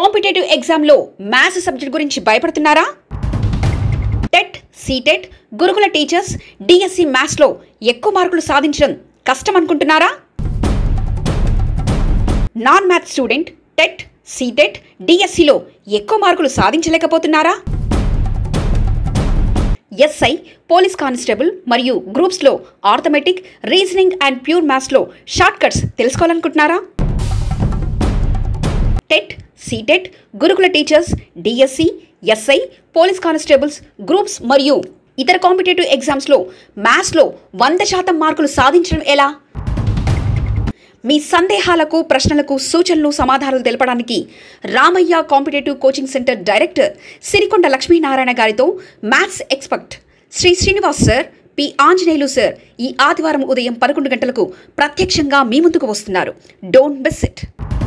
competitive ఎగ్జామ్లో maths subject గురించి భయపడుతున్నారా టెట్ సీటెట్ గురుకుల టీచర్స్ డిఎస్సి మ్యాథ్స్లో ఎక్కువ మార్కులు సాధించడం కష్టం అనుకుంటున్నారా non maths student TET CTET డిఎస్సిలో ఎక్కువ మార్కులు సాధించలేకపోతున్నారా ఎస్ఐ పోలీస్ కానిస్టేబుల్ మరియు గ్రూప్స్లో ఆర్థమెటిక్ రీజనింగ్ అండ్ ప్యూర్ మ్యాథ్స్లో షార్ట్ కట్స్ తెలుసుకోవాలనుకుంటున్నారా టెట్ సీటెట్ గురుకుల teachers DSC SI police constables groups మరియు ఇతర కాంపిటేటివ్ ఎగ్జామ్స్లో మ్యాథ్స్లో వంద శాతం మార్కులు సాధించడం ఎలా మీ సందేహాలకు ప్రశ్నలకు సూచనలు సమాధానాలు తెలపడానికి Ramaiah competitive coaching centre director Sirikonda Lakshminarayana గారితో maths expert Shri Srinivas sir P Anjaneyulu sir ఈ ఆదివారం ఉదయం పదకొండు గంటలకు ప్రత్యక్షంగా మీ ముందుకు వస్తున్నారు డోంట్ మిస్ ఇట్